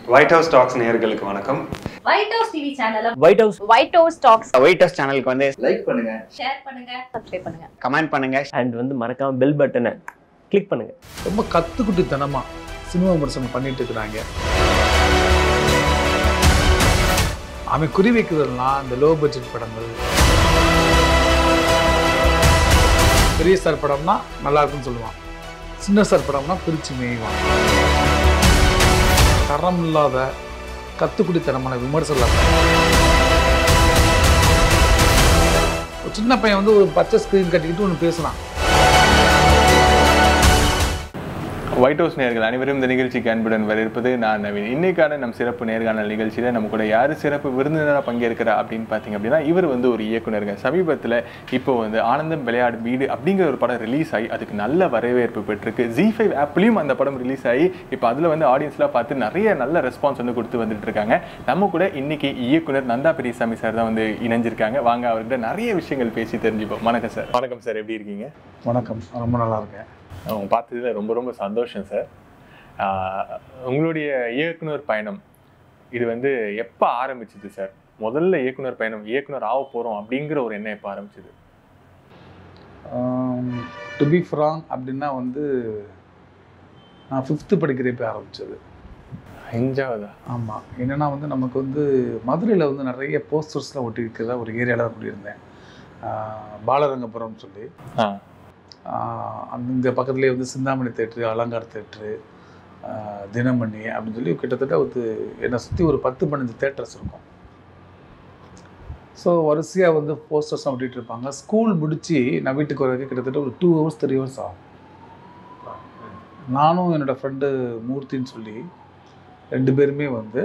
White House Talks நேயர்களுக்கு வணக்கம் White House TV சேனலை White House White House Talks White House சேனலுக்கு வந்து லைக் பண்ணுங்க ஷேர் பண்ணுங்க சப்ஸ்கிரைப் பண்ணுங்க கமெண்ட் பண்ணுங்க அண்ட் வந்து மறக்காம பெல் பட்டனை கிளிக் பண்ணுங்க ரொம்ப கத்துக்குட்டித்தனமா சினிமா விமர்சனம் பண்ணிட்டு இருக்கிறாங்க அவன் குறி வைக்கிறதெல்லாம் இந்த லோ பட்ஜெட் படங்கள் பெரிய ஸ்டார் படம்னா நல்லா இருக்குன்னு சொல்லுவான் சின்ன ஸ்டார் படம்னா பிரிச்சு மேய்வான் தரம் இல்லாத கத்துக்குட்டித்தனமான விமர்சனம் ஒரு சின்ன பையன் வந்து ஒரு பச்சை ஸ்க்ரீன் கட்டிக்கிட்டு ஒன்று பேசுனான் ஒயிட் ஹவுஸ் நேர்கள் அனைவரும் இந்த நிகழ்ச்சிக்கு அன்புடன் வரவேற்பது நான் நவீன் இன்னைக்கான நம் சிறப்பு நேர்காணல் நிகழ்ச்சியில் நம்ம கூட யார் சிறப்பு விருந்தினராக பங்கேற்கிறா அப்படின்னு பார்த்தீங்க அப்படின்னா இவர் வந்து ஒரு இயக்குனருங்க சமீபத்தில் இப்போ வந்து ஆனந்தம் விளையாடு வீடு அப்படிங்கிற ஒரு படம் ரிலீஸ் ஆகி அதுக்கு நல்ல வரவேற்பு பெற்றிருக்கு ஜி ஃபைவ் ஆப்லேயும் அந்த படம் ரிலீஸ் ஆகி இப்போ அதில் வந்து ஆடியன்ஸ்லாம் பார்த்து நிறைய நல்ல ரெஸ்பான்ஸ் வந்து கொடுத்து வந்துட்டு இருக்காங்க நம்ம கூட இன்னைக்கு இயக்குனர் நந்தா பெரியசாமி சார் தான் வந்து இணைஞ்சிருக்காங்க வாங்க அவர்கிட்ட நிறைய விஷயங்கள் பேசி தெரிஞ்சுப்போம் வணக்கம் சார் வணக்கம் சார் எப்படி இருக்கீங்க வணக்கம் ரொம்ப நல்லா இருக்கேன் அவங்க பார்த்ததுல ரொம்ப ரொம்ப சந்தோஷம் சார் ஆஹ் உங்களுடைய இயக்குனர் பயணம் இது வந்து எப்போ ஆரம்பிச்சது சார் முதல்ல இயக்குனர் பயணம் இயக்குனர் ஆக போகிறோம் அப்படிங்கிற ஒரு எண்ணம் எப்போ ஆரம்பிச்சது டு பி ஃப்ராங் அப்படின்னா வந்து நான் ஃபிஃப்த்து படிக்கிறப்ப ஆரம்பிச்சது அஞ்சாவதா ஆமாம் என்னென்னா வந்து நமக்கு வந்து மதுரையில் வந்து நிறைய போஸ்டர்ஸ்லாம் ஒட்டி இருக்கிறதா ஒரு ஏரியாவில் தான் குடியிருந்தேன் ஆஹ் பாலரங்கபுரம் சொல்லி ஆ ஆஹ் அந்த இங்கே பக்கத்துலேயே வந்து சிந்தாமணி தேட்ரு அலங்கார் தேட்ரு ஆஹ் தினமணி அப்படின்னு சொல்லி கிட்டத்தட்ட ஒரு என்னை சுற்றி ஒரு பத்து பன்னெண்டு தேட்டர்ஸ் இருக்கும் ஸோ வரிசையாக வந்து போஸ்டர்ஸ் ஒட்டிகிட்டு இருப்பாங்க ஸ்கூல் முடித்து நான் வீட்டுக்கு வரதுக்கு கிட்டத்தட்ட ஒரு டூ ஹவர்ஸ் த்ரீ ஹவர்ஸ் ஆகும் நானும் என்னோடய ஃப்ரெண்டு மூர்த்தின்னு சொல்லி ரெண்டு பேருமே வந்து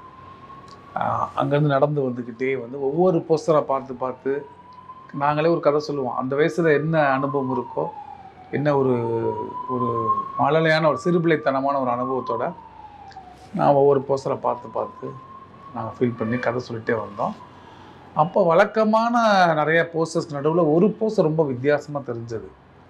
ஆஹ் அங்கேருந்து நடந்து வந்துக்கிட்டே வந்து ஒவ்வொரு போஸ்டரை பார்த்து பார்த்து நாங்களே ஒரு கதை சொல்லுவோம் அந்த வயசில் என்ன அனுபவம் இருக்கோ என்ன ஒரு ஒரு மழலையான ஒரு சிறுபிள்ளைத்தனமான ஒரு அனுபவத்தோட நான் ஒவ்வொரு போஸ்டரை பார்த்து பார்த்து நாங்கள் ஃபீல் பண்ணி கதை சொல்லிட்டே வந்தோம் அப்போ வழக்கமான நிறைய போஸ்டர்ஸ்க்கு நடுவில் ஒரு போஸ்டர் ரொம்ப வித்தியாசமாக தெரிஞ்சது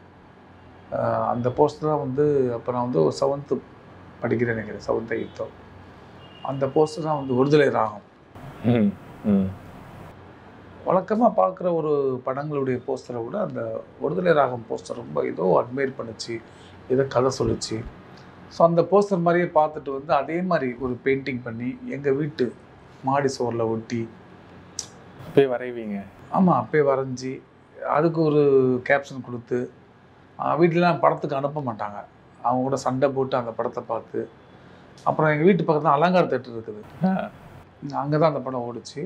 ஆஹ் அந்த போஸ்டர் தான் வந்து அப்போ நான் வந்து ஒரு செவன்த்து படிக்கிறேன் நினைக்கிறேன் செவன்த் எயித்தோ அந்த போஸ்டர் தான் வந்து விடுதலை ராகம் ம் ம் வழக்கமாக பார்க்குற ஒரு படங்களுடைய போஸ்டரை விட அந்த விடுதலை ராகம் போஸ்டர் ரொம்ப ஏதோ அட்மையர் பண்ணுச்சு ஏதோ கதை சொல்லுச்சு ஸோ அந்த போஸ்டர் மாதிரியே பார்த்துட்டு வந்து அதே மாதிரி ஒரு பெயிண்டிங் பண்ணி எங்கள் வீட்டு மாடி சுவரில் ஒட்டி போய் வரைவீங்க ஆமாம் அப்பயே வரைஞ்சி அதுக்கு ஒரு கேப்ஷன் கொடுத்து ஆஹ் வீட்டிலலாம் படத்துக்கு அனுப்ப மாட்டாங்க அவங்க கூட சண்டை போட்டு அந்த படத்தை பார்த்து அப்புறம் எங்கள் வீட்டு பக்கத்தில் அலங்கார தேட்டர் இருக்குது ஆ. அங்கே தான் அந்த படம் ஓடுச்சு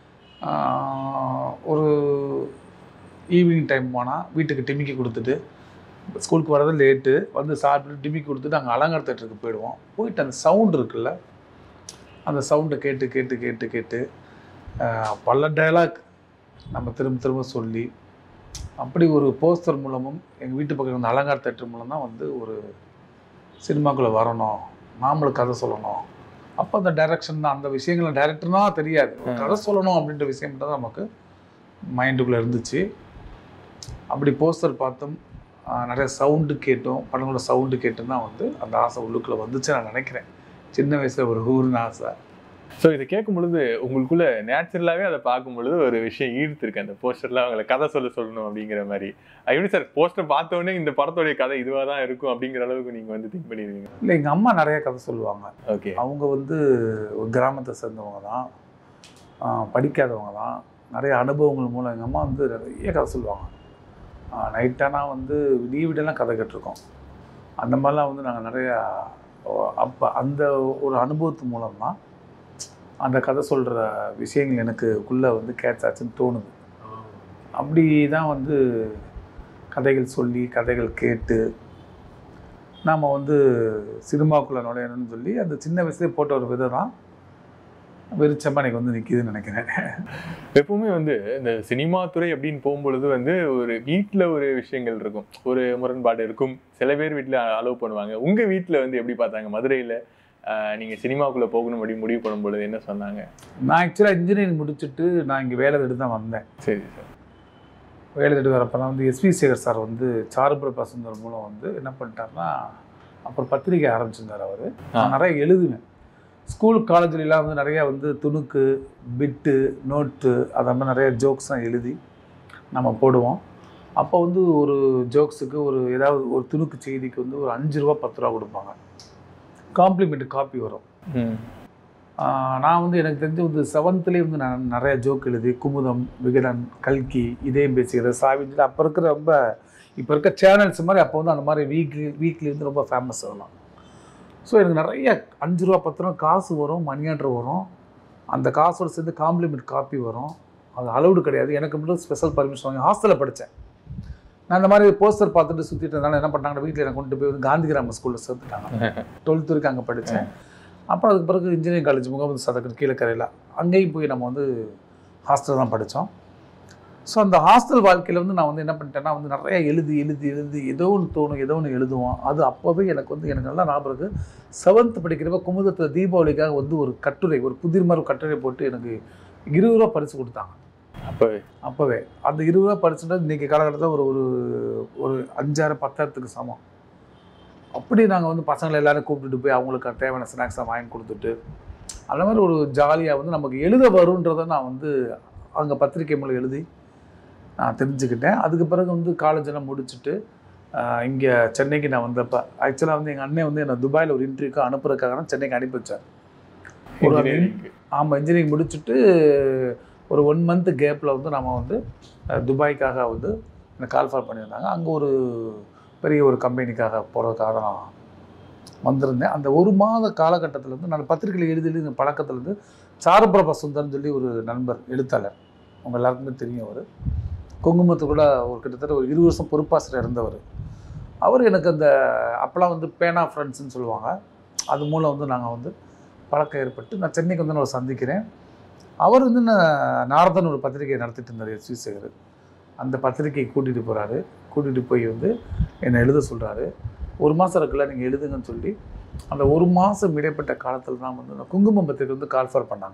ஆஹ் ஒரு ஈவினிங் டைம் போனால் வீட்டுக்கு டிமிக்கி கொடுத்துட்டு ஸ்கூலுக்கு வரது லேட்டு வந்து சாப்பிட்டு டிமிக்கி கொடுத்துட்டு அங்கே அலங்கார தேட்டருக்கு போயிடுவோம் போயிட்டு அந்த சவுண்ட் இருக்குல்ல அந்த சவுண்டை கேட்டு கேட்டு கேட்டு கேட்டு ஆஹ் பல டைலாக் நம்ம திரும்ப திரும்ப சொல்லி அப்படி ஒரு போஸ்டர் மூலமும் எங்கள் வீட்டு பக்கம் இருந்த அலங்கார தேட்டர் மூலம் தான் வந்து ஒரு சினிமாக்குள்ளே வரணும் நாமளும் கதை சொல்லணும் அப்போ அந்த டைரக்ஷன் தான் அந்த விஷயங்களை டைரக்டர்னா தெரியாது ஒரு கதை சொல்லணும் அப்படின்ற விஷயம் மட்டும் தான் நமக்கு மைண்டுக்குள்ளே இருந்துச்சு அப்படி போஸ்டர் பார்த்தோம் ஆஹ் நிறைய சவுண்டு கேட்டோம் படங்களோட சவுண்டு கேட்டும் தான் வந்து அந்த ஆசை உள்ளுக்குள்ளே வந்துச்சு நான் நினைக்கிறேன் சின்ன வயசில் ஒரு ஊர்னு ஆசை ஸோ இதை கேட்கும் பொழுது உங்களுக்குள்ள நேச்சுரலாகவே அதை பார்க்கும் பொழுது ஒரு விஷயம் ஈர்த்திருக்கு அந்த போஸ்டர்ல அவங்களை கதை சொல்ல சொல்லணும் அப்படிங்கிற மாதிரி அது எப்படி சார் போஸ்டர் பார்த்த உடனே இந்த படத்தோடைய கதை இதுவாக தான் இருக்கும் அப்படிங்கிற அளவுக்கு நீங்கள் வந்து திங்க் பண்ணிடுவீங்க இல்லை எங்கள் அம்மா நிறைய கதை சொல்லுவாங்க ஓகே அவங்க வந்து ஒரு கிராமத்தை சேர்ந்தவங்க தான் ஆஹ் படிக்காதவங்க தான் நிறைய அனுபவங்கள் மூலம் எங்கள் அம்மா வந்து நிறைய கதை சொல்லுவாங்க நைட்டானா வந்து விடிய விடலாம் கதை கேட்டிருக்கோம் அந்த மாதிரிலாம் வந்து நாங்கள் நிறையா அப்போ அந்த ஒரு அனுபவத்து மூலம் தான் அந்த கதை சொல்கிற விஷயங்கள் எனக்குள்ளே வந்து கேட்ச் ஆச்சுன்னு தோணுது அப்படி தான் வந்து கதைகள் சொல்லி கதைகள் கேட்டு நாம் வந்து சினிமாக்குள்ளே நுழையணும்னு சொல்லி அந்த சின்ன வயசுலேயே போட்ட ஒரு விதை தான் வெறிச்சமாக எனக்கு வந்து நிற்கிதுன்னு நினைக்கிறேன் எப்பவுமே வந்து இந்த சினிமா துறை அப்படின்னு போகும்பொழுது வந்து ஒரு வீட்டில் ஒரு விஷயங்கள் இருக்கும் ஒரு முரண்பாடு இருக்கும் சில பேர் வீட்டில் அலோவ் பண்ணுவாங்க உங்க வீட்டில் வந்து எப்படி பார்த்தாங்க மதுரையில் நீங்க சினிமாக்குள்ள போகணும் அப்படின்னு முடிவு பண்ணும் பொழுது என்ன சொன்னாங்க நான் ஆக்சுவலாக இன்ஜினியரிங் முடிச்சுட்டு நான் இங்கே வேலை தேடி தான் வந்தேன் சரி சார் வேலை தேடி வரப்போ தான் வந்து எஸ்வி சேகர் சார் வந்து சாருபுர பசுந்தர் மூலம் வந்து என்ன பண்ணிட்டாருன்னா அப்புறம் பத்திரிக்கை ஆரம்பிச்சிருந்தார் அவர் நான் நிறைய எழுதுவேன் ஸ்கூல் காலேஜ்லாம் வந்து நிறையா வந்து துணுக்கு பிட்டு நோட்டு அந்த மாதிரி நிறைய ஜோக்ஸ்லாம் எழுதி நம்ம போடுவோம் அப்போ வந்து ஒரு ஜோக்ஸுக்கு ஒரு ஏதாவது ஒரு துணுக்கு செய்திக்கு வந்து ஒரு அஞ்சு ரூபா பத்து ரூபா கொடுப்பாங்க காம்ப்ளிமெண்ட் காப்பி வரும் ம். ஆஹ் நான் வந்து எனக்கு தெரிஞ்சு வந்து செவன்த்துலேயே வந்து நான் நிறைய ஜோக் எழுதி குமுதம் விகடன் கல்கி இதயம் பேசுகிற சாவிஞ்சில் அப்போ இருக்கிற ரொம்ப இப்போ இருக்க சேனல்ஸ் மாதிரி அப்போ வந்து அந்த மாதிரி வீக்லி வீக்லி வந்து ரொம்ப ஃபேமஸ் ஆகலாம் ஸோ எனக்கு நிறைய அஞ்சு ரூபா பத்து ரூபா காசு வரும் மணி ஆர்டர் வரும் அந்த காசோட சேர்ந்து காம்ப்ளிமெண்ட் காப்பி வரும் அது அலௌடு கிடையாது எனக்கு மட்டும் ஸ்பெஷல் பர்மிஷன் வாங்கி ஹாஸ்டலில் படித்தேன் நான் இந்த மாதிரி போஸ்டர் பார்த்துட்டு சுற்றிட்டு இருந்தாலும் என்ன பண்ணாங்க வீட்டில் எனக்கு கொண்டு போய் வந்து காந்தி கிராம ஸ்கூலில் சேர்த்துட்டாங்க டுவெல்த்து வரைக்கும் அங்கே படித்தேன் அப்புறம் அதுக்கு பிறகு இன்ஜினியரிங் காலேஜ் முகமது சதக்கன் கீழக்கரையில் அங்கேயும் போய் நம்ம வந்து ஹாஸ்டல் தான் படித்தோம் ஸோ அந்த ஹாஸ்டல் வாழ்க்கையில் வந்து நான் வந்து என்ன பண்ணிட்டேன்னா வந்து நிறைய எழுதி எழுதி எழுதி ஏதோ ஒன்று தோணும் ஏதோ ஒன்று எழுதுவோம் அது அப்போவே எனக்கு வந்து எனக்கு நல்லா ஞாபகம் இருக்குது செவன்த் படிக்கிறப்ப குமுதத்தில் தீபாவளிக்காக வந்து ஒரு கட்டுரை ஒரு புதிர் மாதிரி கட்டுரை போட்டு எனக்கு இருபது ரூபா பரிசு கொடுத்தாங்க அப்பவே அப்போவே அந்த இருபது ரூபா பரிசுன்றது இன்றைக்கி காலகட்டத்தில் ஒரு ஒரு ஒரு அஞ்சாயிரம் பத்தாயிரத்துக்கு சமம் அப்படி நாங்கள் வந்து பசங்களை எல்லாரும் கூப்பிட்டுட்டு போய் அவங்களுக்கு தேவையான ஸ்நாக்ஸை வாங்கி கொடுத்துட்டு அந்த மாதிரி ஒரு ஜாலியாக வந்து நமக்கு எழுத வருன்றதை நான் வந்து அங்கே பத்திரிக்கை மூலம் எழுதி நான் தெரிஞ்சுக்கிட்டேன் அதுக்கு பிறகு வந்து காலேஜ் எல்லாம் முடிச்சுட்டு இங்கே சென்னைக்கு நான் வந்தப்போ ஆக்சுவலாக வந்து எங்கள் அண்ணன் வந்து என்னை துபாயில் ஒரு இன்டர்வியூக்கு அனுப்புறதுக்காக தான் சென்னைக்கு அனுப்பி வச்சார் ஒரு Engineering. ஆமாம் இன்ஜினியரிங் முடிச்சுட்டு ஒரு ஒன் மந்த் கேப்பில் வந்து நம்ம வந்து அஹ், துபாய்க்காக வந்து எனக்கு கால் ஃபார் பண்ணியிருந்தாங்க அங்கே ஒரு பெரிய ஒரு கம்பெனிக்காக போகிறதுக்காக தான் நான் வந்திருந்தேன் அந்த ஒரு மாத காலகட்டத்தில் வந்து நான் பத்திரிகையில் எழுதி எழுதி பழக்கத்துலேருந்து சாருபிரபா சுந்தர்னு சொல்லி ஒரு நண்பர் எழுத்தாளர் உங்கள் எல்லாருக்குமே தெரியும் அவர் குங்குமத்து கூட ஒரு கிட்டத்தட்ட ஒரு இருபது வருஷம் பொறுப்பாசிரியர் இருந்தவர் அவர் எனக்கு அந்த அப்போலாம் வந்து பேனா ஃப்ரெண்ட்ஸ்னு சொல்லுவாங்க அது மூலம் வந்து நாங்கள் வந்து பழக்கம் ஏற்பட்டு நான் சென்னைக்கு வந்து நான் சந்திக்கிறேன் அவர் வந்து நான் நாரதன் ஒரு பத்திரிகை நடத்திட்டு இருந்தார் எஸ் வி சேகர் அந்த பத்திரிகையை கூட்டிகிட்டு போகிறாரு கூட்டிகிட்டு போய் வந்து என்னை எழுத சொல்கிறாரு ஒரு மாதம் இருக்குல்ல நீங்கள் எழுதுங்கன்னு சொல்லி அந்த ஒரு மாதம் இடைப்பட்ட காலத்தில் தான் வந்து நான் குங்குமம் பத்திரிகை வந்து கால் ஃபார் பண்ணாங்க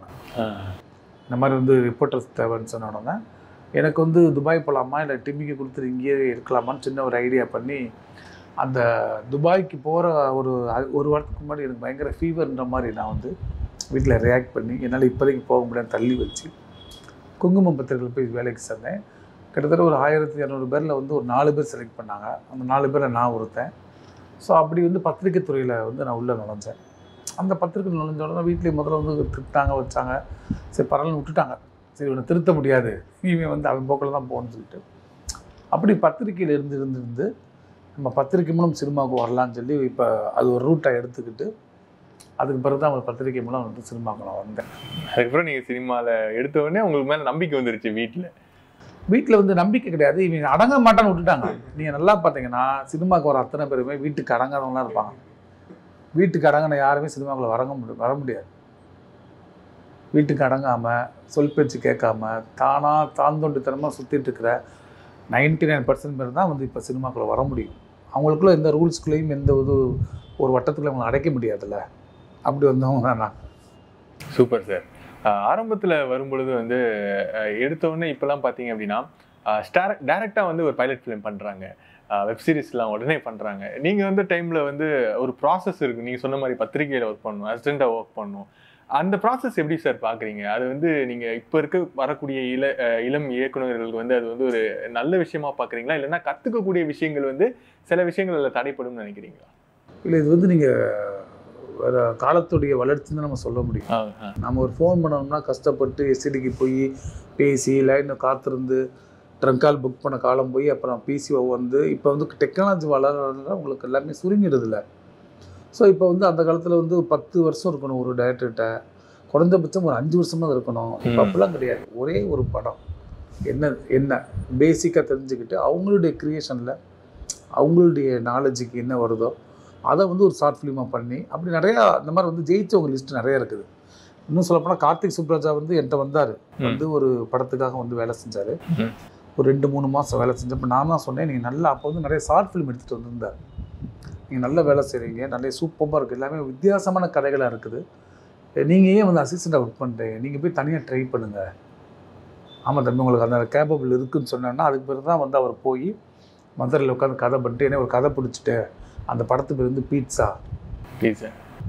இந்த மாதிரி வந்து ரிப்போர்ட்டர்ஸ் தேவைன்னு சொன்ன உடனே எனக்கு வந்து துபாய் போகலாமா இல்லை டிமிக்கு கொடுத்துட்டு இங்கேயே இருக்கலாமான்னு சின்ன ஒரு ஐடியா பண்ணி அந்த துபாய்க்கு போகிற ஒரு அ- ஒரு வாரத்துக்கு முன்னாடி எனக்கு பயங்கர ஃபீவர்ன்ற மாதிரி நான் வந்து வீட்டில் ரியாக்ட் பண்ணி என்னால் இப்போதைக்கு போக முடியாது தள்ளி வச்சு குங்குமம் பத்திரிகையில் போய் வேலைக்கு சேர்ந்தேன் கிட்டத்தட்ட ஒரு ஆயிரத்தி இரநூறு பேரில் வந்து ஒரு நாலு பேர் செலக்ட் பண்ணாங்க அந்த நாலு பேரில் நான் ஒருத்தன் ஸோ அப்படி வந்து பத்திரிக்கை துறையில் வந்து நான் உள்ளே நுழைஞ்சேன் அந்த பத்திரிக்கை நுழைஞ்ச உடனே வீட்லேயும் முதல்ல வந்து திட்டாங்க வச்சாங்க சரி பரவாயில்ல விட்டுட்டாங்க சரி இவனை திருத்த முடியாது இவன் வந்து அவன் போக்கில் தான் போகணும்னு சொல்லிட்டு அப்படி பத்திரிக்கையில் இருந்து இருந்து இருந்து நம்ம பத்திரிக்கை மூலம் சினிமாவுக்கு வரலான்னு சொல்லி இப்போ அது ஒரு ரூட்டை எடுத்துக்கிட்டு அதுக்கு பிறகு தான் அவங்க பத்திரிக்கை மூலம் வந்து சினிமாவுக்கு நான் வந்தேன் அதுக்கப்புறம் நீங்க சினிமால எடுத்த உடனே உங்களுக்கு மேல நம்பிக்கை வந்துருச்சு வீட்டுல வீட்டில் வந்து நம்பிக்கை கிடையாது இவங்க அடங்க மாட்டான்னு விட்டுட்டாங்க நீங்கள் நல்லா பார்த்தீங்கன்னா சினிமாவுக்கு வர அத்தனை பேருமே வீட்டுக்கு அடங்காதவங்களாம் இருப்பாங்க வீட்டுக்கு அடங்கின யாருமே சினிமாக்குள்ள வரங்க முடியும் வர முடியாது வீட்டுக்கு அடங்காமல் சொல் பேச்சு கேட்காம தானாக தாந்தொண்டித்தனமாக சுற்றிட்டு இருக்கிற நைன்டி நைன் பர்சன்ட் பேர் தான் வந்து இப்போ சினிமாக்குள்ளே வர முடியும் அவங்களுக்குள்ள எந்த ரூல்ஸ்குள்ளேயும் எந்த ஒரு ஒரு வட்டத்துக்குள்ள அவங்களை அடைக்க முடியாதுல்ல அப்படி வந்தவங்க தான் நான் சூப்பர் சார் ஆரம்பத்துல வரும்பொழுது வந்து அஹ், எடுத்த உடனே இப்பெல்லாம் பாத்தீங்க அப்படின்னா டேரக்டா வந்து ஒரு பைலட் ஃபிலிம் பண்றாங்க வெப் சீரிஸ்லாம் உடனே பண்றாங்க நீங்க வந்து டைம்ல வந்து ஒரு ப்ராசஸ் இருக்கு நீங்க சொன்ன மாதிரி பத்திரிகையில ஒர்க் பண்ணணும் அசிஸ்டண்டா ஒர்க் பண்ணணும் அந்த ப்ராசஸ் எப்படி சார் பாக்குறீங்க அது வந்து நீங்க இப்ப இருக்க வரக்கூடிய இள அஹ், இளம் இயக்குனர்களுக்கு வந்து அது வந்து ஒரு நல்ல விஷயமா பாக்குறீங்களா இல்லைன்னா கத்துக்கக்கூடிய விஷயங்கள் வந்து சில விஷயங்கள் அதில் தடைப்படும்னு நினைக்கிறீங்களா இல்லை இது வந்து நீங்கள் வேறு காலத்துடைய வளர்ச்சின்னு நம்ம சொல்ல முடியும் ஆ, ஆ. நம்ம ஒரு ஃபோன் பண்ணோம்னா கஷ்டப்பட்டு எஸ்டிடிக்கு போய் பேசி லைனில் காத்திருந்து ட்ரங்க் கால் புக் பண்ண காலம் போய் அப்புறம் பிசிஓ வந்து இப்போ வந்து டெக்னாலஜி வளர்றதுனால உங்களுக்கு எல்லாமே சுருங்கிடுதுல ஸோ இப்போ வந்து அந்த காலத்தில் வந்து பத்து வருஷம் இருக்கணும் ஒரு டேரக்டர்கிட்ட குறைஞ்சபட்சம் ஒரு அஞ்சு வருஷமாக இருக்கணும் இப்போ ம். அப்படிலாம் கிடையாது ஒரே ஒரு படம் என்ன என்ன பேசிக்காக தெரிஞ்சுக்கிட்டு அவங்களுடைய க்ரியேஷனில் அவங்களுடைய நாலேஜுக்கு என்ன வருதோ அதை வந்து ஒரு ஷார்ட் ஃபிலிமாக பண்ணி அப்படி நிறையா இந்த மாதிரி வந்து ஜெயிச்சவங்க லிஸ்ட் நிறைய இருக்குது இன்னும் சொல்லப்போனால் கார்த்திக் சுப்ராஜா வந்து என்கிட்ட வந்தார் ம். வந்து ஒரு படத்துக்காக வந்து வேலை செஞ்சார் ம். ஒரு ரெண்டு மூணு மாதம் வேலை செஞ்சப்போ நான் தான் சொன்னேன் நீங்கள் நல்லா அப்போ வந்து நிறைய ஷார்ட் ஃபிலிம் எடுத்துகிட்டு வந்திருந்தார் நீங்கள் நல்ல வேலை செய்கிறீங்க நிறைய சூப்பராக இருக்குது எல்லாமே வித்தியாசமான கதைகளாக இருக்குது நீங்கள் ஏன் வந்து அசிஸ்டண்ட்டாக ஒர்க் பண்ணுறீங்க நீங்கள் போய் தனியாக ட்ரை பண்ணுங்கள் ஆமாம் தம்பி உங்களுக்கு அந்த கேப்பபிள் இருக்குன்னு சொன்னேன்னா அதுக்கு பிறகு தான் வந்து அவர் போய் மதுரையில் உட்காந்து கதை பண்ணிட்டு என்ன ஒரு கதை பிடிச்சிட்டு அந்த படத்து பேர் வந்து பீட்சா ப்ளீஸ் சார்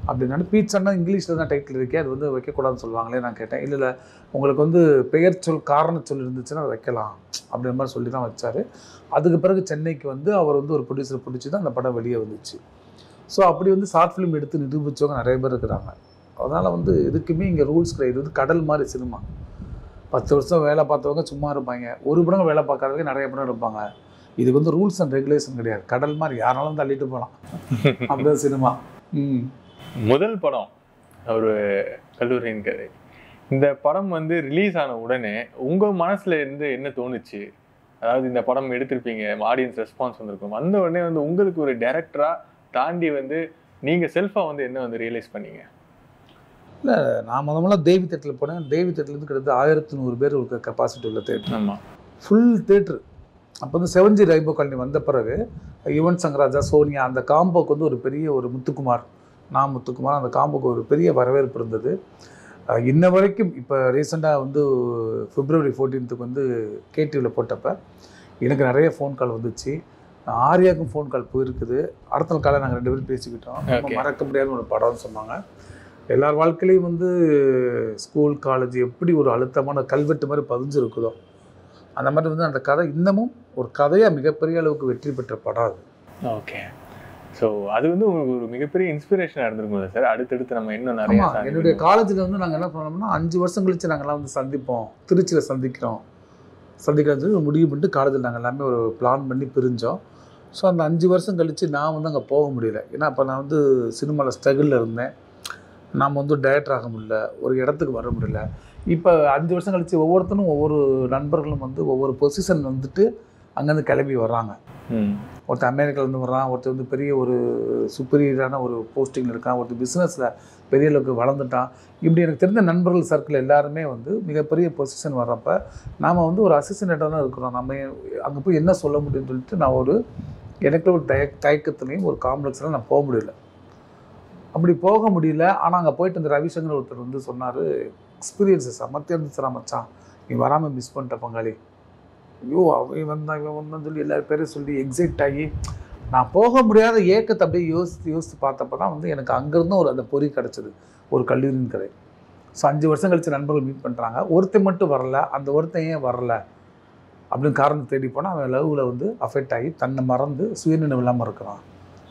அப்படின்னா பீட்சான்னா இங்கிலீஷில் தான் டைட்டில் இருக்கே அது வந்து வைக்கக்கூடாதுன்னு சொல்லுவாங்களே நான் கேட்டேன் இல்லை இல்லை உங்களுக்கு வந்து பெயர் சொல் காரண சொல் இருந்துச்சுன்னா அதை வைக்கலாம் அப்படின்ற மாதிரி சொல்லி தான் வச்சார் அதுக்கு பிறகு சென்னைக்கு வந்து அவர் வந்து ஒரு ப்ரொடியூசர் பிடிச்சி தான் அந்த படம் வெளியே வந்துச்சு ஸோ அப்படி வந்து ஷார்ட் ஃபிலிம் எடுத்து நிரூபித்தவங்க நிறைய பேர் இருக்கிறாங்க அதனால் வந்து எதுக்குமே இங்கே ரூல்ஸ் கிடையாது இது வந்து கடல் மாதிரி சினிமா பத்து வருஷம் வேலை பார்த்தவங்க சும்மா இருப்பாங்க ஒரு படம் வேலை பார்க்காதவங்க நிறைய படம் இருப்பாங்க இது வந்து ரூல்ஸ் அண்ட் ரெகுலேஷன் கிடையாது கடல் மாதிரி யாராலும் தள்ளிட்டு போகலாம் அப்படிதான் சினிமா ம் முதல் படம் ஒரு கல்லூரியின் கதை இந்த படம் வந்து ரிலீஸ் ஆன உடனே உங்க மனசுல இருந்து என்ன தோணுச்சு அதாவது இந்த படம் எடுத்திருப்பீங்க ஆடியன்ஸ் ரெஸ்பான்ஸ் வந்திருக்கும் வந்த உடனே வந்து உங்களுக்கு ஒரு டைரக்டரா தாண்டி வந்து நீங்க செல்ஃபா வந்து என்ன வந்து ரியலைஸ் பண்ணீங்க நான் முத முதல்ல தேவி தேட்டரில் போனேன் தேவி தேட்டர்லேருந்து கிட்டத்தட்ட ஆயிரத்தி நூறு பேர் ஒரு கெப்பாசிட்டி உள்ள தேட்டர் ஆமா ஃபுல் தேட்ரு அப்போ வந்து செவன்ஜி ரைபோ காலனி வந்த பிறகு யுவன் சங்கராஜா சோனியா அந்த காம்போக்கு வந்து ஒரு பெரிய ஒரு முத்துக்குமார் நான் முத்துக்குமார் அந்த காம்போக்கு ஒரு பெரிய வரவேற்பு இருந்தது அஹ் இன்ன வரைக்கும் இப்போ ரீசெண்டாக வந்து பிப்ரவரி ஃபோர்டீன்த்துக்கு வந்து கேடிவியில் போட்டப்ப எனக்கு நிறைய ஃபோன் கால் வந்துச்சு ஆர்யாவுக்கும் ஃபோன் கால் போயிருக்குது அடுத்த நாள் காலை நாங்கள் ரெண்டு பேரும் பேசிக்கிட்டோம் ரொம்ப Okay. மறக்க முடியாத ஒரு படம்னு சொன்னாங்க எல்லார் வாழ்க்கையிலையும் வந்து ஸ்கூல் காலேஜ் எப்படி ஒரு அழுத்தமான கல்வெட்டு மாதிரி பதிஞ்சிருக்குதோ அந்த மாதிரி வந்து அந்த கதை இன்னமும் ஒரு கதையாக மிகப்பெரிய அளவுக்கு வெற்றி பெற்ற படம் அது ஓகே ஸோ அது வந்து உங்களுக்கு ஒரு மிகப்பெரிய இன்ஸ்பிரேஷனாக இருந்திருக்கும் சார் அடுத்தடுத்து நம்ம இன்னும் நிறைய ஆமாம் சாதிக்கணும். என்னுடைய காலேஜில் வந்து நாங்கள் என்ன பண்ணோம்னா அஞ்சு வருஷம் கழிச்சு நாங்கள்லாம் வந்து சந்திப்போம் திருச்சியில் சந்திக்கிறோம் சந்திக்கிறது சொல்லி ஒரு முடிவு பண்ணிட்டு காலேஜில் நாங்கள் எல்லாமே ஒரு பிளான் பண்ணி பிரிஞ்சோம் ஸோ அந்த அஞ்சு வருஷம் கழித்து நான் வந்து அங்கே போக முடியல ஏன்னா அப்போ நான் வந்து சினிமாவில் ஸ்ட்ரகிளில் இருந்தேன் நாம் வந்து டயட் ஆக முடியல ஒரு இடத்துக்கு வர முடியல இப்போ அஞ்சு வருஷம் கழித்து ஒவ்வொருத்தரும் ஒவ்வொரு நண்பர்களும் வந்து ஒவ்வொரு பொசிஷன் வந்துட்டு அங்கேருந்து கிளம்பி வர்றாங்க ம் ஒருத்தர் அமெரிக்காலேருந்து வர்றான் ஒருத்தர் வந்து பெரிய ஒரு சுப்பீரியரான ஒரு போஸ்டிங்கில் இருக்கான் ஒருத்தர் பிஸ்னஸில் பெரிய அளவுக்கு வளர்ந்துட்டான் இப்படி எனக்கு தெரிஞ்ச நண்பர்கள் சர்க்கிள் எல்லாருமே வந்து மிகப்பெரிய பொசிஷன் வர்றப்ப நாம் வந்து ஒரு அசிஸ்டண்ட்டாக தான் இருக்கிறோம் நம்ம அங்கே போய் என்ன சொல்ல முடியும்னு சொல்லிட்டு நான் ஒரு எனக்கு ஒரு தய தயக்கத்துலேயும் ஒரு காம்ப்ளெக்ஸில் நான் போக முடியல அப்படி போக முடியல ஆனால் அங்கே போயிட்டு இந்த ரவிசங்கர் ஒருத்தர் வந்து சொன்னார் எக்ஸ்பீரியன்ஸஸ் அமர்த்தியா இருந்துச்சுடா மச்சான் நீ வராமல் மிஸ் பண்ணிட்ட பங்காளி ஐயோ அவன் வந்தான் இவன் வந்தான்னு சொல்லி எல்லாரும் பேரும் சொல்லி எக்ஸைட் ஆகி நான் போக முடியாத ஏக்கத்தை அப்படியே யோசித்து யோசித்து பார்த்தப்ப தான் வந்து எனக்கு அங்கேருந்தும் ஒரு அந்த பொறி கிடச்சிது ஒரு கல்லூரியின் கதை ஸோ அஞ்சு வருஷம் கழிச்சு நண்பர்கள் மீட் பண்ணுறாங்க ஒருத்தன் மட்டும் வரல அந்த ஒருத்தன் ஏன் வரல அப்படின்னு காரணம் தேடி போனால் அவன் லவ்வில் வந்து அஃபெக்ட் ஆகி தன்னை மறந்து சுயநினைவு இல்லாமல் இருக்கிறான்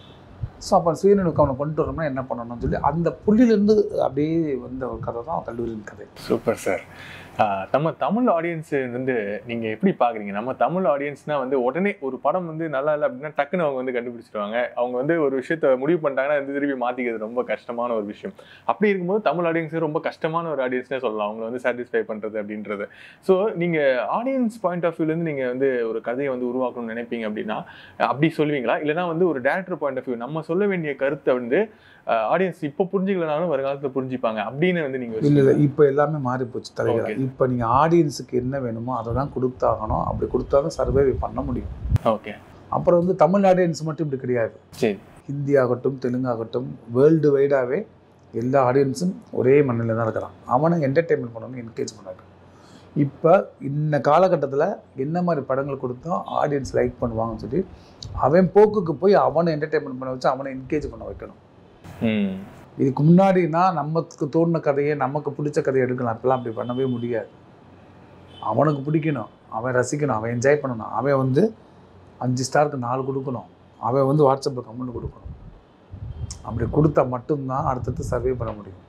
ஸோ அப்போ சுயநினைவுக்கு அவனை கொண்டு வரணும்னா என்ன பண்ணணும்னு சொல்லி அந்த புள்ளியிலேருந்து அப்படியே வந்த ஒரு கதை தான் கல்லூரியின் கதை சூப்பர் சார் நம்ம தமிழ் ஆடியன்ஸ் வந்து நீங்க எப்படி பாக்குறீங்க நம்ம தமிழ் ஆடியன்ஸ்னா வந்து உடனே ஒரு படம் வந்து நல்லா இல்லை அப்படின்னா டக்குன்னு அவங்க வந்து கண்டுபிடிச்சிருவாங்க அவங்க வந்து ஒரு விஷயத்த முடிவு பண்ணிட்டாங்கன்னா வந்து திருப்பி மாத்திக்கிறது ரொம்ப கஷ்டமான ஒரு விஷயம் அப்படி இருக்கும்போது தமிழ் ஆடியன்ஸ் ரொம்ப கஷ்டமான ஒரு ஆடியன்ஸ்னே சொல்லலாம் அவங்கள வந்து சாட்டிஸ்ஃபை பண்றது அப்படின்றது ஸோ நீங்க ஆடியன்ஸ் பாயிண்ட் ஆஃப் வியூலேருந்து நீங்க வந்து ஒரு கதையை வந்து உருவாக்கணும்னு நினைப்பீங்க அப்படின்னா அப்படி சொல்லுவீங்களா இல்லைனா வந்து ஒரு டேரக்டர் பாயிண்ட் ஆஃப் வியூ நம்ம சொல்ல வேண்டிய கருத்தை வந்து ஆடியன்ஸ் இப்போ புரிஞ்சுக்கலனாலும் வருங்காலத்தில் புரிஞ்சுப்பாங்க அப்படின்னு வந்து நீங்க இல்லை இல்லை இப்போ எல்லாமே மாறி போச்சு தலைவர் Okay. இப்போ நீங்கள் ஆடியன்ஸுக்கு என்ன வேணுமோ அதை தான் கொடுத்தாகணும் அப்படி கொடுத்தா தான் சர்வே பண்ண முடியும் ஓகே அப்புறம் வந்து தமிழ் ஆடியன்ஸ் மட்டும் இப்படி கிடையாது சரி ஹிந்தி ஆகட்டும் தெலுங்கு ஆகட்டும் வேர்ல்டு வைடாகவே எல்லா ஆடியன்ஸும் ஒரே மண்ணில் தான் இருக்கிறான் அவனை என்டர்டெயின்மெண்ட் பண்ணணும் என்கரேஜ் பண்ணாங்க இப்போ இந்த காலகட்டத்தில் என்ன மாதிரி படங்கள் கொடுத்தோம் ஆடியன்ஸ் லைக் பண்ணுவாங்கன்னு சொல்லி அவன் போக்குக்கு போய் அவனை என்டர்டெயின்மெண்ட் பண்ண வச்சு அவனை என்கேஜ் பண்ண வைக்கணும் ம் இதுக்கு முன்னாடினா நமக்கு தோணுன கதையை நமக்கு பிடிச்ச கதையை எடுக்கலாம் இப்பெல்லாம் அப்படி பண்ணவே முடியாது அவனுக்கு பிடிக்கணும் அவன் ரசிக்கணும் அவன் என்ஜாய் பண்ணணும் அவன் வந்து அஞ்சு ஸ்டாருக்கு நாலு கொடுக்கணும் அவன் வந்து வாட்ஸ்அப்பில் கமெண்ட் கொடுக்கணும் அப்படி கொடுத்தா மட்டும்தான் அடுத்தடுத்து சர்வே பண்ண முடியும்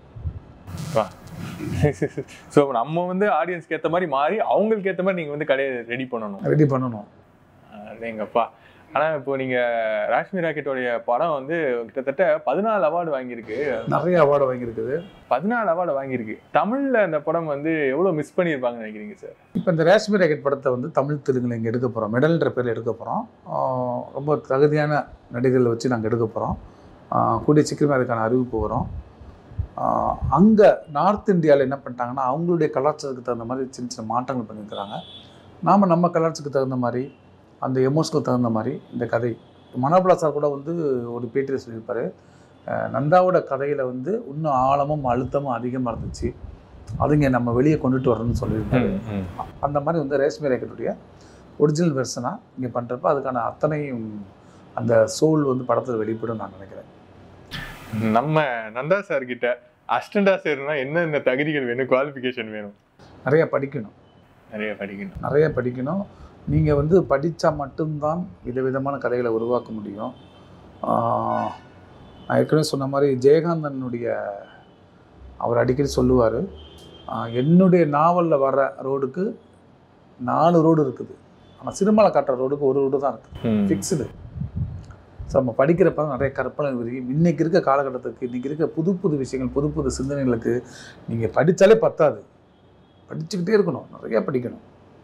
ஸோ நம்ம வந்து ஆடியன்ஸ்க்கு ஏற்ற மாதிரி மாறி அவங்களுக்கு ஏற்ற மாதிரி நீங்கள் வந்து கடையை ரெடி பண்ணணும் ரெடி பண்ணணும் எங்கப்பா ஆனால் இப்போ நீங்கள் ராஷ்மி ராக்கெட்டோடைய படம் வந்து கிட்டத்தட்ட பதினாலு அவார்டு வாங்கியிருக்கு நிறைய அவார்டு வாங்கியிருக்குது பதினாலு அவார்டு வாங்கியிருக்கு தமிழில் அந்த படம் வந்து எவ்வளோ மிஸ் பண்ணியிருப்பாங்கன்னு நினைக்கிறீங்க சார் இப்போ இந்த ரேஷ்மி ராக்கெட் படத்தை வந்து தமிழ் தெலுங்குல இங்கே எடுக்க போகிறோம் மெடல்ன்ற பேரில் எடுக்க போகிறோம் ரொம்ப தகுதியான நடிகர்களை வச்சு நாங்கள் எடுக்க போகிறோம் கூடிய சீக்கிரமே அதுக்கான அறிவிப்பு வரும் அங்கே நார்த் இந்தியாவில் என்ன பண்ணிட்டாங்கன்னா அவங்களுடைய கலாச்சாரத்துக்கு தகுந்த மாதிரி சின்ன சின்ன மாற்றங்கள் பண்ணியிருக்கிறாங்க நாம் நம்ம கலாச்சாரத்துக்கு தகுந்த மாதிரி அந்த எமோஷனுக்கு தகுந்த மாதிரி இந்த கதை மனோபலா சார் கூட வந்து ஒரு பேட்டியில் சொல்லியிருப்பார் அஹ் நந்தாவோட கதையில் வந்து இன்னும் ஆழமும் அழுத்தமும் அதிகமாக இருந்துச்சு அதுங்க நம்ம வெளியே கொண்டுட்டு வரணும்னு சொல்லியிருப்பாரு அந்த மாதிரி வந்து ரேஷ்மி ரேக்கட்டுடைய ஒரிஜினல் வெர்ஷனாக இங்கே பண்ணுறப்ப அதுக்கான அத்தனையும் அந்த சோல் வந்து படத்தில் வெளிப்படும் நான் நினைக்கிறேன் நம்ம நந்தா சார் கிட்ட அஸ்டண்டா சேரணும்னா என்னென்ன தகுதிகள் வேணும் குவாலிஃபிகேஷன் வேணும் நிறைய படிக்கணும் நிறைய படிக்கணும் நிறைய படிக்கணும் நீங்கள் வந்து படித்தா மட்டும்தான் விதவிதமான கதைகளை உருவாக்க முடியும் ஆஹ் நான் ஏற்கனவே சொன்ன மாதிரி ஜெயகாந்தனுடைய அவர் அடிக்கடி சொல்லுவார் என்னுடைய நாவலில் வர ரோடுக்கு நாலு ரோடு இருக்குது ஆனால் சினிமாவில் காட்டுற ரோடுக்கு ஒரு ரோடு தான் இருக்குது ஃபிக்ஸ்டு ஸோ நம்ம படிக்கிறப்ப தான் நிறைய கற்பனை விரியும் இன்றைக்கி இருக்க காலகட்டத்துக்கு இன்றைக்கி இருக்க புது புது விஷயங்கள் புது புது சிந்தனைகளுக்கு நீங்கள் படித்தாலே பத்தாது படிச்சுக்கிட்டே இருக்கணும் நிறைய படிக்கணும்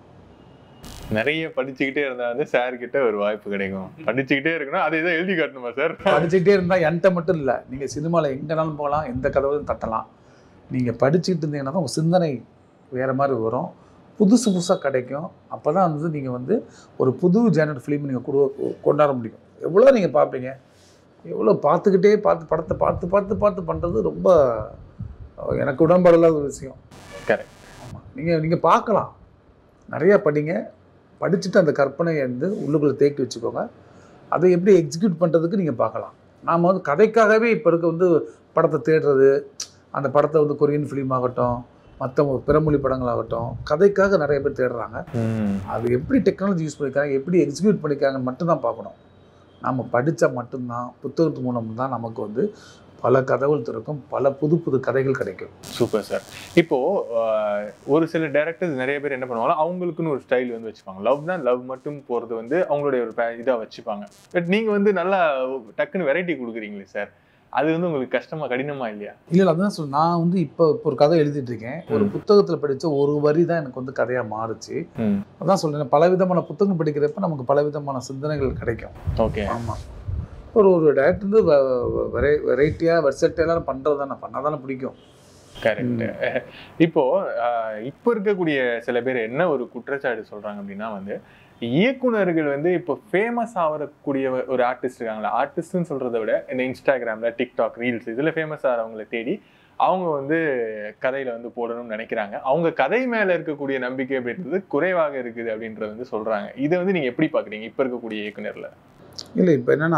நிறைய படிச்சுக்கிட்டே இருந்தா வந்து சார் கிட்ட ஒரு வாய்ப்பு கிடைக்கும் படிச்சுக்கிட்டே இருக்கணும் அதை இதை எழுதி காட்டணுமா சார் படிச்சுக்கிட்டே இருந்தால் என்கிட்ட மட்டும் இல்லை நீங்கள் சினிமாவில் எங்கேனாலும் போகலாம் எந்த கதவையும் தட்டலாம் நீங்கள் படிச்சுக்கிட்டு இருந்தீங்கன்னா தான் உங்கள் சிந்தனை வேறு மாதிரி வரும் புதுசு புதுசாக கிடைக்கும் அப்போ தான் வந்து நீங்கள் வந்து ஒரு புது ஜேனர் ஃபிலிம் நீங்கள் கொடு கொண்டாட முடியும் எவ்வளோ நீங்கள் பார்ப்பீங்க எவ்வளோ பார்த்துக்கிட்டே பார்த்து படத்தை பார்த்து பார்த்து பார்த்து பண்ணுறது ரொம்ப அஹ், எனக்கு உடன்பாடு இல்லாத ஒரு விஷயம் Correct. ஆமாம் நீங்கள் நீங்கள் பார்க்கலாம் நிறையா படிங்க படிச்சுட்டு அந்த கற்பனையை வந்து உள்ளுக்குள்ளே தேக்கி வச்சுக்கோங்க அதை எப்படி எக்ஸிக்யூட் பண்ணுறதுக்கு நீங்கள் பார்க்கலாம் நாம் வந்து கதைக்காகவே இப்போ இருக்க வந்து படத்தை தேடுறது அந்த படத்தை வந்து கொரியன் ஃபிலிம் ஆகட்டும் மற்ற பிறமொழி படங்களாகட்டும் கதைக்காக நிறைய பேர் தேடுறாங்க அது எப்படி டெக்னாலஜி யூஸ் பண்ணியிருக்காங்க எப்படி எக்ஸிக்யூட் பண்ணியிருக்காங்கன்னு மட்டும்தான் பார்க்கணும் நம்ம படித்தா மட்டும்தான் புத்தகத்து மூலம் தான் நமக்கு வந்து பல கதவுகள் திறக்கும் பல புது புது கதைகள் கிடைக்கும் சூப்பர் சார் இப்போ ஆஹ், ஒரு சில டேரக்டர்ஸ் நிறைய பேர் என்ன பண்ணுவாங்க அவங்களுக்குன்னு ஒரு ஸ்டைல் வந்து வச்சுப்பாங்க லவ் தான் லவ் மட்டும் போறது வந்து அவங்களுடைய ஒரு பே- இதா வச்சுப்பாங்க பட் நீங்க வந்து நல்லா டக்குன்னு வெரைட்டி கொடுக்குறீங்களே சார் அது வந்து உங்களுக்கு கஷ்டமா கடினமா இல்லையா இல்லை இல்லை அதுதான் சொல்ல நான் வந்து இப்போ இப்போ ஒரு கதை எழுதிட்டு இருக்கேன் ஒரு ம். புத்தகத்தில் படித்த ஒரு வரி தான் எனக்கு வந்து கதையாக மாறுச்சு அதான் சொல்றேன் பல விதமான புத்தகம் படிக்கிறப்ப நமக்கு பல விதமான சிந்தனைகள் கிடைக்கும் ஓகே ஆமாம் ஒரு ஒரு டேரக்டர் வந்து வெரை வெரைட்டியாக வெர்சட்டையெல்லாம் பண்ணுறது தானே பண்ணால் தானே பிடிக்கும் கரெக்ட் இப்போ ஆஹ், இப்போ இருக்கக்கூடிய சில பேர் என்ன ஒரு குற்றச்சாட்டு சொல்றாங்க அப்படின்னா வந்து இயக்குனர்கள் வந்து இப்போ ஃபேமஸ் ஆகக்கூடிய ஒரு ஆர்டிஸ்ட் இருக்காங்களா ஆர்டிஸ்ட்னு சொல்றதை விட இந்த இன்ஸ்டாகிராம்ல டிக்டாக் ரீல்ஸ் இதுல ஃபேமஸ் ஆகிறவங்களை தேடி அவங்க வந்து கதையில வந்து போடணும்னு நினைக்கிறாங்க அவங்க கதை மேல இருக்கக்கூடிய நம்பிக்கை அப்படின்றது குறைவாக இருக்குது அப்படின்றத வந்து சொல்றாங்க இதை வந்து நீங்க எப்படி பாக்குறீங்க இப்ப இருக்கக்கூடிய இயக்குனர்ல இல்லை இப்போ என்னென்னா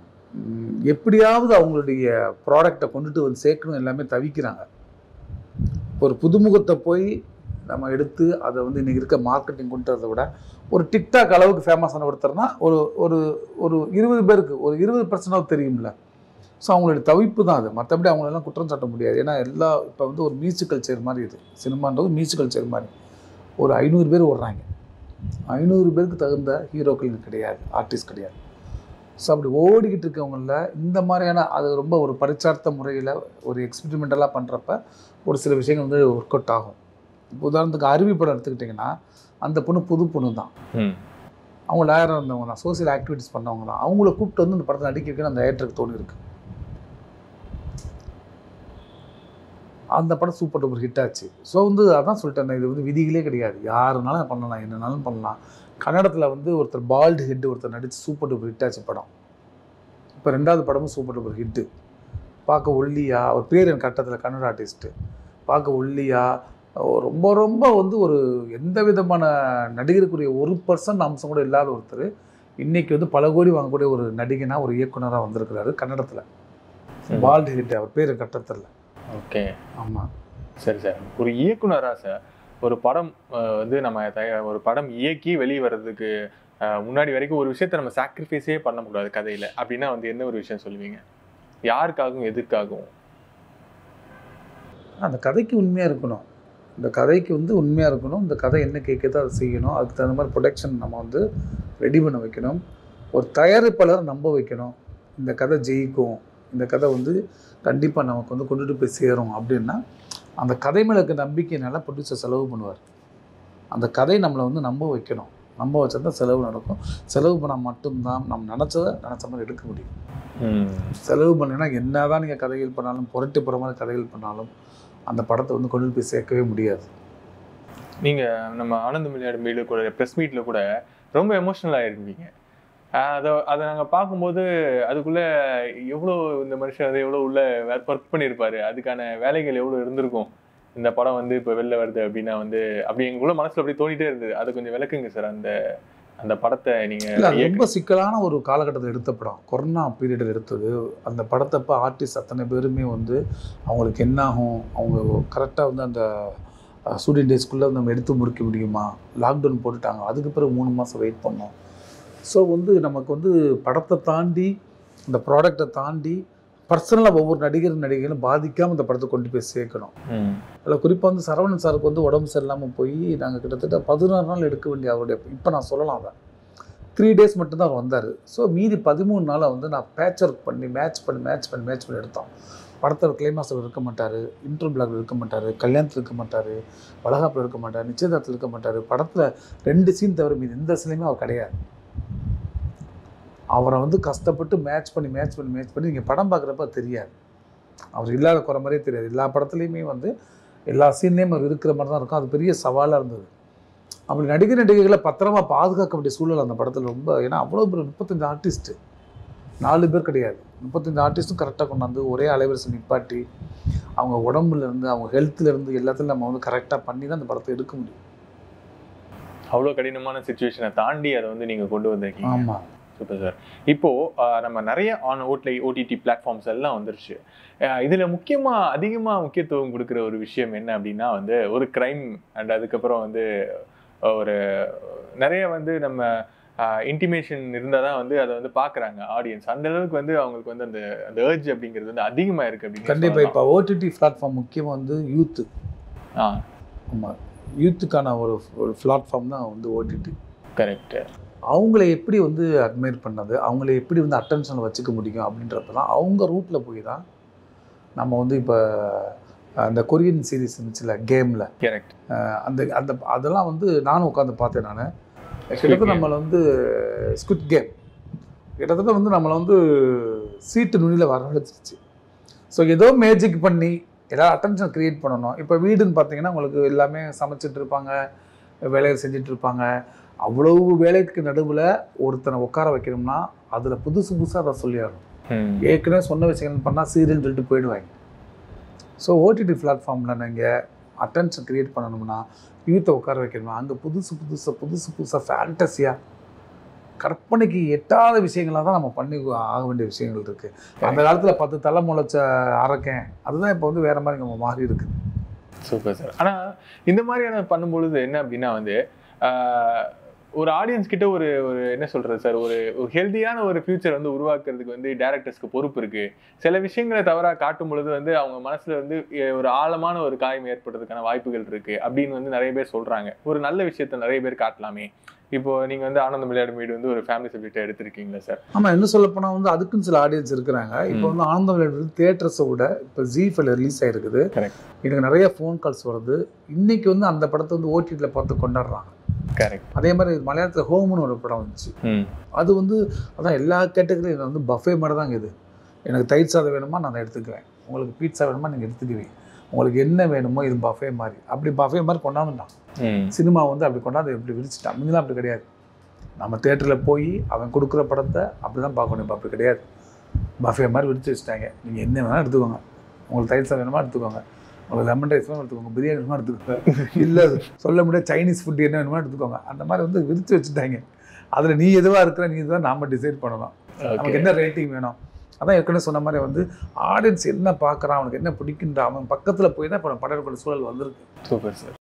எப்படியாவது அவங்களுடைய ப்ராடக்டை கொண்டுட்டு வந்து சேர்க்கணும் எல்லாமே தவிக்கிறாங்க ஒரு புதுமுகத்தை போய் நம்ம எடுத்து அதை வந்து இன்றைக்கி இருக்க மார்க்கெட்டிங் கொண்டு வரதை விட ஒரு டிக்டாக் அளவுக்கு ஃபேமஸான ஒருத்தர்னா ஒரு ஒரு ஒரு இருபது பேருக்கு ஒரு இருபது பர்சன்டாவது தெரியும்ல ஸோ அவங்களுடைய தவிப்பு தான் அது மற்றபடி அவங்களெல்லாம் குற்றம் சாட்ட முடியாது ஏன்னா எல்லா இப்போ வந்து ஒரு மியூசிக்கல் சேர் மாதிரி இது சினிமான்றது மியூசிக்கல் சேர் மாதிரி ஒரு ஐநூறு பேர் ஓடுறாங்க ஐநூறு பேருக்கு தகுந்த ஹீரோக்கள் இங்க கிடையாது ஆர்டிஸ்ட் கிடையாது ஸோ அப்படி ஓடிக்கிட்டு இருக்கவங்கள இந்த மாதிரியான அது ரொம்ப ஒரு பரிச்சார்த்த முறையில் ஒரு எக்ஸ்பெரிமெண்டலாக பண்ணுறப்ப ஒரு சில விஷயங்கள் வந்து ஒர்க் அவுட் ஆகும் இப்போ உதாரணத்துக்கு அருவி படம் எடுத்துக்கிட்டிங்கன்னா அந்த பொண்ணு புது பொண்ணு தான் ம் அவங்க லேயராக இருந்தவங்க தான் சோசியல் ஆக்டிவிட்டிஸ் பண்ணவங்க தான் அவங்கள கூப்பிட்டு வந்து இந்த படத்தை நடிக்க வைக்கணும் அந்த ஏற்றருக்கு தோணி இருக்கு அந்த படம் சூப்பர் டூப்பர் ஹிட் ஆச்சு ஸோ வந்து அதான் சொல்லிட்டேன் இது வந்து விதிகளே கிடையாது யாருனாலும் பண்ணலாம் என்னனாலும் பண்ணலாம் கன்னடத்தில் வந்து ஒருத்தர் பால்டு ஹிட் ஒருத்தர் நடித்து சூப்பர் டூப்பர் ஹிட் ஆச்சு படம் இப்போ ரெண்டாவது படமும் சூப்பர் டூப்பர் ஹிட்டு பார்க்க ஒல்லியா அவர் பேர் எனக்கு கட்டத்தில் கன்னட ஆர்டிஸ்ட்டு பார்க்க ஒல்லியா ரொம்ப ரொம்ப வந்து ஒரு எந்த விதமான நடிகருக்குரிய ஒரு பர்சன்ட் அம்சம் கூட இல்லாத ஒருத்தர் இன்னைக்கு வந்து பல கோடி வாங்கக்கூடிய ஒரு நடிகனா ஒரு இயக்குனராக வந்திருக்கிறாரு கன்னடத்தில் ம். பால்டு ஹிட் அவர் பேர் கட்டத்தில் ஓகே ஆமாம் சரி சார் ஒரு இயக்குனரா சார் ஒரு படம் அஹ், வந்து நம்ம தய- ஒரு படம் இயக்கி வெளியே வர்றதுக்கு அஹ், முன்னாடி வரைக்கும் ஒரு விஷயத்த நம்ம சாக்ரிஃபைஸே பண்ண முடியாது கதையில அப்படின்னா வந்து என்ன ஒரு விஷயம் சொல்லுவீங்க யாருக்காகவும் எதுக்காகவும் அந்த கதைக்கு உண்மையாக இருக்கணும் இந்த கதைக்கு வந்து உண்மையாக இருக்கணும் இந்த கதை என்ன கேட்குதோ அதை செய்யணும் அதுக்கு தகுந்த மாதிரி ப்ரொடக்ஷன் நம்ம வந்து ரெடி பண்ண வைக்கணும் ஒரு தயாரிப்பாளரை நம்ப வைக்கணும் இந்த கதை ஜெயிக்கும் இந்த கதை வந்து கண்டிப்பாக நமக்கு வந்து கொண்டுட்டு போய் சேரும் அப்படின்னா அந்த கதை மேலே இருக்க நம்பிக்கையினால ப்ரொடியூசர் செலவு பண்ணுவார் அந்த கதை நம்மளை வந்து நம்ப வைக்கணும் நம்ப வச்சா தான் செலவு நடக்கும் செலவு பண்ணால் மட்டும்தான் நம்ம நினச்சதை நினச்ச மாதிரி எடுக்க முடியும் செலவு பண்ணலைன்னா என்ன தான் நீங்கள் கதைகள் பண்ணாலும் புரட்டி போகிற மாதிரி கதைகள் பண்ணாலும் அந்த படத்தை வந்து கொண்டு போய் சேர்க்கவே முடியாது நீங்க நம்ம ஆனந்த விளையாடு மீடு கூட ப்ரெஸ் மீட்ல கூட ரொம்ப எமோஷனல் ஆயிருந்தீங்க ஆஹ் அதை அதை நாங்க பார்க்கும்போது அதுக்குள்ள எவ்வளோ இந்த மனுஷன் வந்து எவ்வளோ உள்ள ஒர்க் பண்ணியிருப்பாரு அதுக்கான வேலைகள் எவ்வளோ இருந்திருக்கும் இந்த படம் வந்து இப்போ வெளில வருது அப்படின்னா வந்து அப்படி எங்களுக்குள்ள மனசுல அப்படி தோணிட்டே இருந்தது அதை கொஞ்சம் விளக்குங்க சார் அந்த அந்த படத்தை நீங்க இல்லை அது இயக்கு- ரொம்ப சிக்கலான ஒரு காலகட்டத்தில் எடுத்த படம் கொரோனா பீரியடில் எடுத்தது அந்த படத்தப்போ ஆர்டிஸ்ட் அத்தனை பேருமே வந்து அவங்களுக்கு என்ன ஆகும் அவங்க கரெக்டாக வந்து அந்த ஸ்டூடெண்ட் டேஸ்க்குள்ளே நம்ம எடுத்து முடிக்க முடியுமா லாக்டவுன் போட்டுட்டாங்க அதுக்கு பிறகு மூணு மாதம் வெயிட் பண்ணோம் ஸோ வந்து நமக்கு வந்து படத்தை தாண்டி இந்த ப்ராடக்டை தாண்டி பர்சனலாக ஒவ்வொரு நடிகர் நடிகைகளும் பாதிக்காமல் இந்த படத்தை கொண்டு போய் சேர்க்கணும் ம். அதில் குறிப்பாக வந்து சரவணன் சாருக்கு வந்து உடம்பு சரியில்லாமல் போய் நாங்கள் கிட்டத்தட்ட பதினாறு நாள் எடுக்க வேண்டிய அவருடைய இப்போ நான் சொல்லலாம் அதை த்ரீ டேஸ் மட்டும்தான் அவர் வந்தார் ஸோ மீதி பதிமூணு நாளை வந்து நான் பேட்ச் ஒர்க் பண்ணி மேட்ச் பண்ணி மேட்ச் பண்ணி மேட்ச் பண்ணி எடுத்தோம் படத்தில் கிளைமாஸில் இருக்க மாட்டார் இன்டர் பிளாக்ல இருக்க மாட்டார் கல்யாணத்தில் இருக்க மாட்டார் வளகாப்பில் இருக்க மாட்டார் நிச்சயதார்த்தத்தில் இருக்க மாட்டார் படத்தில் ரெண்டு சீன் தவிர மீதி எந்த சீன்லையுமே அவர் கிடையாது அவரை வந்து கஷ்டப்பட்டு மேட்ச் பண்ணி மேட்ச் பண்ணி மேட்ச் பண்ணி நீங்கள் படம் பார்க்குறப்ப தெரியாது அவர் இல்லாத குறை மாதிரியே தெரியாது எல்லா படத்துலையுமே வந்து எல்லா சீன்லேயும் அவர் இருக்கிற மாதிரி தான் இருக்கும் அது பெரிய சவாலாக இருந்தது அப்படி நடிகர் நடிகைகளை பத்திரமா பாதுகாக்க வேண்டிய சூழல் அந்த படத்தில் ரொம்ப ஏன்னா அவ்வளோ பேர் முப்பத்தஞ்சு ஆர்டிஸ்ட்டு நாலு பேர் கிடையாது முப்பத்தஞ்சு ஆர்டிஸ்ட்டும் கரெக்டாக கொண்டாந்து ஒரே அலைவரிசை நிப்பாட்டி அவங்க உடம்புல இருந்து அவங்க ஹெல்த்தில் இருந்து எல்லாத்துலையும் நம்ம வந்து கரெக்டாக பண்ணி தான் அந்த படத்தை எடுக்க முடியும் அவ்வளோ கடினமான சுச்சுவேஷனை தாண்டி அதை வந்து நீங்க கொண்டு வந்திருக்கீங்க ஆமாம் சூப்பர் சார் இப்போ ஆஹ், நம்ம நிறைய ஆன் ஓட்லை ஓடிடி பிளாட்ஃபார்ம்ஸ் எல்லாம் வந்துருச்சு ஆஹ், இதுல முக்கியமா அதிகமா முக்கியத்துவம் கொடுக்குற ஒரு விஷயம் என்ன அப்படின்னா வந்து ஒரு கிரைம் அண்ட் அதுக்கப்புறம் வந்து ஒரு நிறைய வந்து நம்ம இன்டிமேஷன் இருந்தால் தான் வந்து அதை வந்து பார்க்குறாங்க ஆடியன்ஸ் அந்த அளவுக்கு வந்து அவங்களுக்கு வந்து அந்த அந்த ஏர்ஜ் அப்படிங்கிறது வந்து அதிகமாக இருக்கு அப்படின்னு கண்டிப்பாக இப்போ ஓடிடி பிளாட்ஃபார்ம் முக்கியமாக வந்து யூத்து ஆ ஆமாம் யூத்துக்கான ஒரு ஒரு பிளாட்ஃபார்ம் தான் வந்து ஓடிடி கரெக்ட் அவங்கள எப்படி வந்து அட்மையர் பண்ணது அவங்கள எப்படி வந்து அட்டென்ஷனில் வச்சுக்க முடியும் அப்படின்றப்ப தான் அவங்க ரூட்டில் போய் தான் நம்ம வந்து இப்போ அந்த கொரியன் சீரிஸ் இருந்துச்சுல கேமில் கரெக்ட் அந்த அந்த அதெல்லாம் வந்து நானும் உட்காந்து பார்த்தேன் நான் கிட்டத்தட்ட Game. நம்மளை வந்து ஸ்குட் கேம் கிட்டத்தட்ட வந்து நம்மளை வந்து சீட்டு நுனியில் வரவழைச்சிருச்சு ஸோ ஏதோ மேஜிக் பண்ணி ஏதாவது அட்டென்ஷன் க்ரியேட் பண்ணணும் இப்போ வீடுன்னு பார்த்தீங்கன்னா உங்களுக்கு எல்லாமே சமைச்சிட்டு இருப்பாங்க வேலைகள் செஞ்சுட்டு இருப்பாங்க அவ்வளவு வேலைக்கு நடுவில் ஒருத்தனை உட்கார வைக்கணும்னா அதில் புதுசு புதுசாக அதை சொல்லிடணும் ஏற்கனவே சொன்ன விஷயங்கள் பண்ணால் சீரியல்னு சொல்லிட்டு போயிடுவாங்க ஸோ ஓடிடி பிளாட்ஃபார்மில் நீங்கள் அட்டென்ஷன் க்ரியேட் பண்ணணும்னா யூத்தை உட்கார வைக்கணும்னா அங்கே புதுசு புதுசாக புதுசு புதுசாக ஃபேண்டஸியாக கற்பனைக்கு எட்டாத விஷயங்களாக தான் நம்ம பண்ணி ஆக வேண்டிய விஷயங்கள் இருக்குது அந்த காலத்தில் பத்து தலை முளைச்ச அரக்கேன் அதுதான் இப்போ வந்து வேறு மாதிரி நம்ம மாறி இருக்குது சூப்பர் சார் ஆனா இந்த மாதிரியான பண்ணும்பொழுது என்ன அப்படின்னா வந்து ஆஹ், ஒரு ஆடியன்ஸ் கிட்ட ஒரு ஒரு என்ன சொல்றது சார் ஒரு ஒரு ஹெல்தியான ஒரு ஃபியூச்சர் வந்து உருவாக்குறதுக்கு வந்து டேரக்டர்ஸ்க்கு பொறுப்பு இருக்கு சில விஷயங்களை தவறா காட்டும் பொழுது வந்து அவங்க மனசுல வந்து எ- ஒரு ஆழமான ஒரு காயம் ஏற்படுறதுக்கான வாய்ப்புகள் இருக்கு அப்படின்னு வந்து நிறைய பேர் சொல்றாங்க ஒரு நல்ல விஷயத்த நிறைய பேர் காட்டலாமே இப்போ நீங்க வந்து ஆனந்த விளையாடும் வீடு வந்து ஒரு ஃபேமிலி சப்ஜெக்டா எடுத்திருக்கீங்களா சார் ஆமாம் இன்னும் சொல்ல போனால் வந்து அதுக்குன்னு சில ஆடியன்ஸ் இருக்கிறாங்க இப்போ வந்து ஆனந்த விளையாடு தேட்டர்ஸை விட இப்போ ஜீஃபில் ரிலீஸ் ஆகிருக்குது Correct. எனக்கு நிறைய ஃபோன் கால்ஸ் வருது இன்னைக்கு வந்து அந்த படத்தை வந்து ஓடிடியில் பார்த்து கொண்டாடுறாங்க கரெக்ட் அதே மாதிரி மலையாளத்தில் ஹோம்னு ஒரு படம் வந்துச்சு ம் அது வந்து அதான் எல்லா கேட்டகரியும் வந்து பஃபே மாதிரி தாங்க இது எனக்கு தயிர் சாதம் வேணுமா நான் அதை எடுத்துக்குவேன் உங்களுக்கு பீட்சா வேணுமா நீங்கள் எடுத்துக்குவீங்க உங்களுக்கு என்ன வேணுமோ இது பஃபே மாதிரி அப்படி பஃபே மாதிரி கொண்டாந்துட்டான் ம் சினிமா வந்து அப்படி கொண்டாந்து இப்படி விரிச்சிட்டான் முன்னெல்லாம் அப்படி கிடையாது நம்ம தேட்டரில் போய் அவன் கொடுக்குற படத்தை அப்படி தான் பார்க்கணும் இப்போ அப்படி கிடையாது பஃபே மாதிரி விரிச்சு வச்சுட்டாங்க நீங்கள் என்ன வேணாலும் எடுத்துக்கோங்க உங்களுக்கு தயிர் சாதம் வேணுமா எடுத்துக்கோங்க உங்களுக்கு லெமன் ரைஸ் வேணும் எடுத்துக்கோங்க பிரியாணி வேணுமா எடுத்துக்கோங்க இல்லை சொல்ல முடியாது சைனீஸ் ஃபுட் என்ன வேணுமா எடுத்துக்கோங்க அந்த மாதிரி வந்து விரிச்சு வச்சுட்டாங்க அதில் நீ எதுவாக இருக்கிற நீ இதுதான் நாம டிசைட் பண்ணணும் நமக்கு ஓகே என்ன ரேட்டிங் வேணும் அதான் ஏற்கனவே சொன்ன மாதிரி வந்து ஆடியன்ஸ் என்ன பார்க்குறான் அவனுக்கு என்ன பிடிக்குன்ற அவன் பக்கத்தில் போய் தான் இப்போ படம் எடுக்கிற சூழல் வந்திருக்கு சூப்பர் சார்